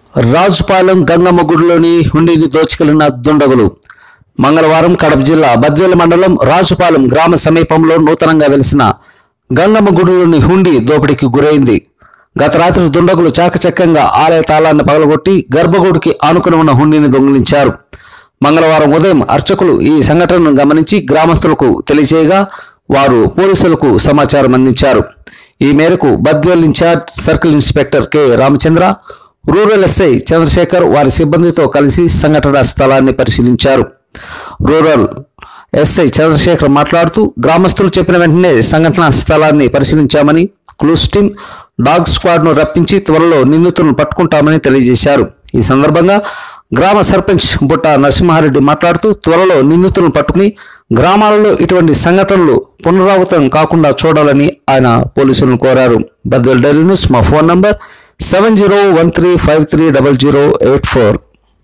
రాజుపాలెం గంగమ్మ గుడిలోని హుండీని దోచుకెళ్లిన దుండగులు మంగళవారం కడప జిల్లా బద్వేల మండలం రాజుపాలెం గ్రామ సమీపంలో నూతనంగా వెలిసిన గంగమ్మ గుడిలోని హుండీ దోపిడీకి గురైంది గత రాత్రి దుండగులు చాకచక్యంగా ఆలయ తాళాన్ని పగలగొట్టి గర్భగుడికి ఆనుకుని ఉన్న హుండీని దొంగిలించారు మంగళవారం ఉదయం అర్చకులు ఈ సంఘటనను గమనించి గ్రామస్తులకు తెలియజేయగా వారు పోలీసులకు సమాచారం అందించారు ఈ మేరకు Badvel in-charge circle inspector K Ramachandra rural SI Chandrasekhar వారి సిబ్బందితో కలిసి సంఘటన స్థలాన్ని పరిశీలించారు రూరల్ ఎస్ఐ చంద్రశేఖర్ మాట్లాడుతూ గ్రామస్తులు చెప్పిన వెంటనే సంఘటనా స్థలాన్ని పరిశీలించామని క్లూస్ టీం డాగ్ స్క్వాడ్ను రప్పించి త్వరలో నిందితులను పట్టుకుంటామని తెలియజేశారు ఈ సందర్భంగా గ్రామ సర్పంచ్ బుట్ట నరసింహారెడ్డి మాట్లాడుతూ త్వరలో నిందితులను పట్టుకుని గ్రామాలలో ఇటువంటి సంఘటనలు పునరావృతం కాకుండా చూడాలని ఆయన పోలీసులను కోరారు బద్వేల్ డైలీ న్యూస్ మా phone number seven zero one three five three double zero eight four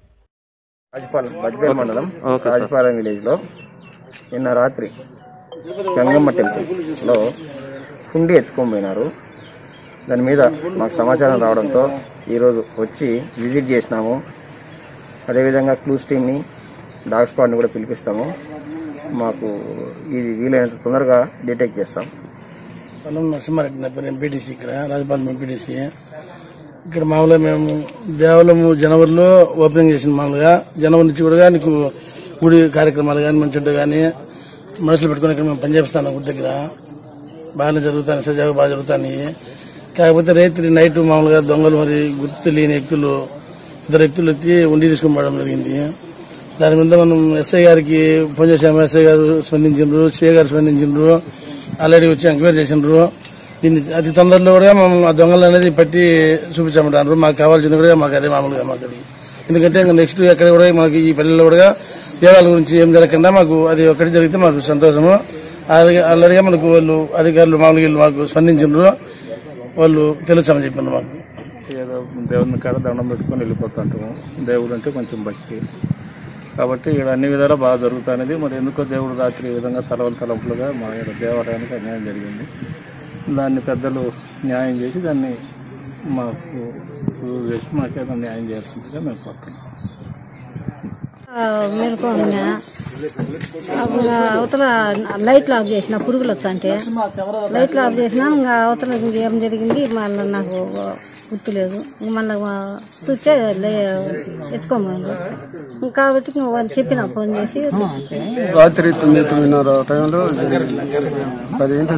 Rajapalem Badvel మండలం రాజపాలెం విలేజ్ లో నిన్న రాత్రి గంగమ్మ టెంపుల్ లో హుండీ ఎత్తుకొని పోయినారు దాని మీద మాకు సమాచారం రావడంతో ఈరోజు వచ్చి విజిట్ చేసినాము అదేవిధంగా క్లూస్ టీమ్ని డాగ్ స్క్వాడ్ని కూడా పిలిపిస్తాము మాకు ఇది వీలైనంత తొందరగా డిటెక్ట్ చేస్తాం పొలం నరసింహారెడ్డి నా పేరు ఎంపీటీసీ ఇక్కడ రాజపాలెం ఎంపీటీసీ ఇక్కడ మామూలుగా మేము దేవాలయము జనవరిలో ఓపెనింగ్ చేసిన మామూలుగా జనవరి నుంచి కూడా నీకు గుడి కార్యక్రమాలు కానీ మంచి కానీ మనుషులు పెట్టుకుని ఇక్కడ మేము పనిచేపిస్తాను గుడి దగ్గర బాగానే జరుగుతాయి సజావుగా బాగా జరుగుతాయి కాకపోతే రైతు నైట్ మామూలుగా దొంగలు మరి గుర్తు తెలియని వ్యక్తులు ఇద్దరు వ్యక్తులు ఎత్తి ఉండి తీసుకుని పోవడం జరిగింది దాని మీద మనం ఎస్ఐ గారికి ఫోన్ చేసాము ఎస్ఐ గారు స్పందించారు సిఐ గారు స్పందించారు ఆల్రెడీ వచ్చి ఎంక్వైరీ చేసిండ్రు దీన్ని అతి తొందరలో కూడా మేము ఆ దొంగలు అనేది పట్టి చూపించామంటారు మాకు కావాల్సింది కూడా మాకు అదే మామూలుగా మాకు అది. ఎందుకంటే ఇంకా నెక్స్ట్ ఎక్కడ కూడా మనకి ఈ పల్లెల్లో కూడా దేవాల గురించి ఏం జరగకుండా మాకు అది ఒకటి జరిగితే మాకు సంతోషము అలాగే ఆల్రెడీగా మనకు వాళ్ళు అధికారులు మామూలుగా వీళ్ళు మాకు స్పందించారు వాళ్ళు తెలుసామని చెప్పారు మాకు ఏదో దేవుని కాడ దండం పెట్టుకొని వెళ్ళిపోతుంటాము దేవుడు అంటే కొంచెం భక్తి కాబట్టి ఇక్కడ అన్ని విధాలా బాగా జరుగుతున్నది మరి ఎందుకో దేవుడు రాత్రి ఈ విధంగా తలవల తలంపులుగా మా ఇక్కడ దేవాలయానికి అన్యాయం జరిగింది దాన్ని పెద్దలు న్యాయం చేసి దాన్ని మాకు ప్రూవ్ చేసి మాకేదో న్యాయం చేయాల్సిందిగా మేము కోరుతున్నాం మేలుకోగా అప్పుడు అవతల లైట్లు ఆఫ్ చేసిన పురుగులు వస్తుంటే లైట్లు ఆఫ్ చేసినా ఇంకా అవతల ఏం జరిగింది మళ్ళీ నాకు గుర్తులేదు ఇంక మళ్ళీ చూస్తే ఎత్తుకోమన్నారు కాబట్టి ఇంక వాళ్ళు చెప్పిన ఫోన్ చేసి రాత్రి తొమ్మిది తొమ్మిదిన్నర టైంలో పదింటి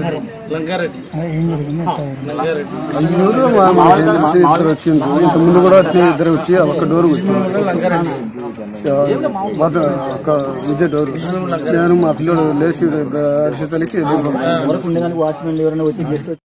ఐదుగురు మా మా తెలిసి ఇద్దరు వచ్చిండ్రు ఇంత ముందు కూడా అట్లే ఇద్దరు వచ్చి ఒక డోర్ వచ్చింది మొదట ఒక విద్య డోర్ నేను మా పిల్లలు లేచి అరిచేతలకి